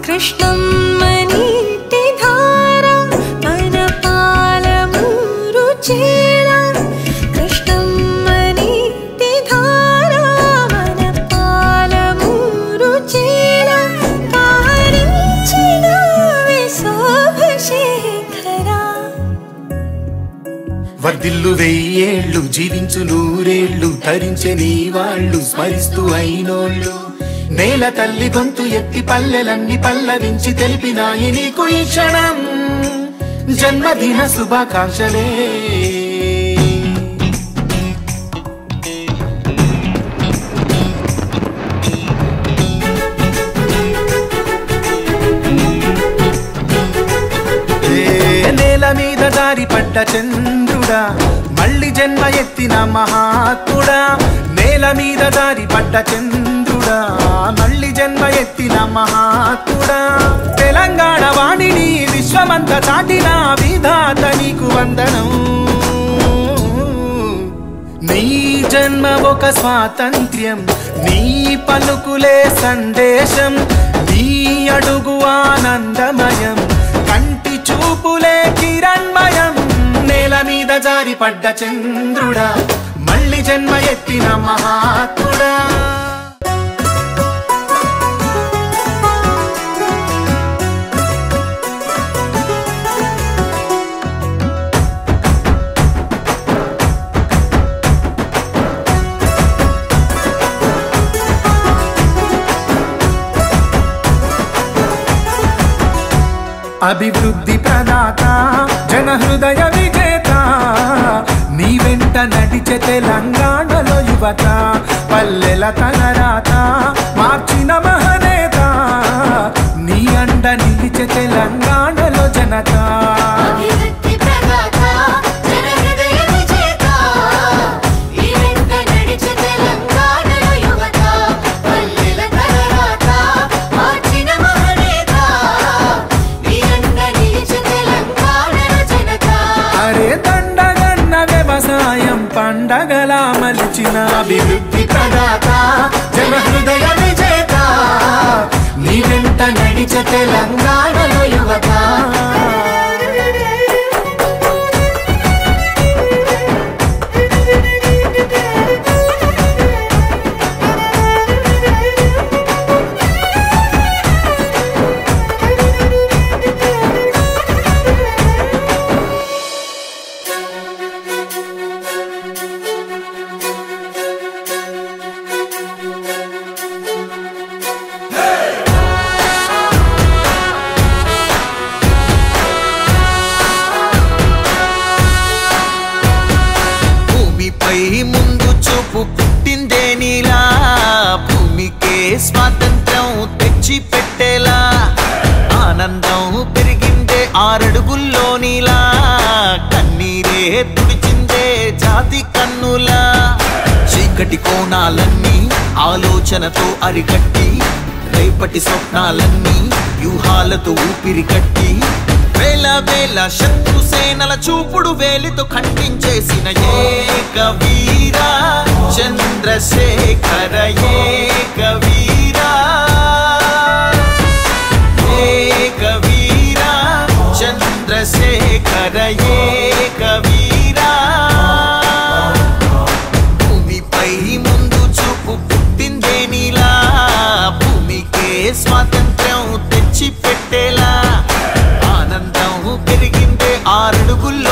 కృష్ణమ్మ నీటి ధార మన పాలమూరు చేర కృష్ణమ్మ నీటి ధార మన పాలమూరు చేర పారించిన శోభశేఖరా వర్ధిల్లు వెయ్యేళ్ళు జీవించు నూరేళ్ళు ధరించే నీ వాళ్ళు స్మరిస్తూ అయినోళ్ళు నేల తల్లి గొంతు ఎత్తి పల్లెలన్నీ పల్లవించి తెలిపినాయి నీకు ఈ క్షణం జన్మదిన శుభాకాంక్షలే ఏ నేల మీద దారి పడ్డ చంద్రుడా మళ్ళీ జన్మ ఎత్తిన మహాత్ముడా నేల మీద దారి పడ్డ చంద్రుడా మళ్ళీ జన్మ ఎత్తిన మహాత్ముడా తెలంగాణ వాణిని విశ్వమంత చాటిన విధాత నీకు వందనం నీ జన్మ ఒక స్వాతంత్ర్యం నీ పలుకులే సందేశం నీ అడుగు ఆనందమయం కంటి చూపులే కిరణ్మయం నేల మీద జారి పడ్డ చంద్రుడా మళ్ళీ జన్మ ఎత్తిన మహాత్ముడా అభివృద్ధి ప్రదాత జన హృదయ విజేత నీ వెంట నడిచే తెలంగాణలో యువత పల్లెల తలరాత మార్చిన మహనేత నీ అండ నిలిచే తెలంగాణలో జనత అభివృద్ధి ప్రదాత జన హృదయ విజేత ఈ వెంట నడిచే తెలంగాణలో యువత పల్లెల తలరాత మార్చిన మహనేత ఈ అండ నిలిచే తెలంగాణలో జనత అరే దండగన్న వ్యవసాయం పండగల మలిచిన అభివృద్ధి ప్రదాత జన హృదయ విజేత నీ వెంట నడిచే తెలంగాణలో యువత భూమిపై ముందు చూపు పుట్టిందే నీలా భూమికే స్వాతంత్రం తెచ్చి పెట్టేలా ఆనందం పెరిగిందే ఆరడుగుల్లో నీలా కన్నీరే తుడిచిందే జాతి కన్నులా చీకటి కోణాలన్నీ ఆలోచనతో అరికట్టి రేపటి స్వప్నాలన్నీ వ్యూహాలతో ఊపిరి కట్టి వేల వేల శత్రు సేనల చూపుడు వేలితో ఖండించేసిన ఏక వీరా చంద్రశేఖర ఏక వీరా ఏక వీరా చంద్రశేఖర ఏక వీరా భూమిపై ముందు చూపు పుట్టిందే నీలా భూమికే స్వాతంత్ర్యం తెచ్చి పెట్టేలా ఆనందం పెరిగిందే ఆరడుగుల్లో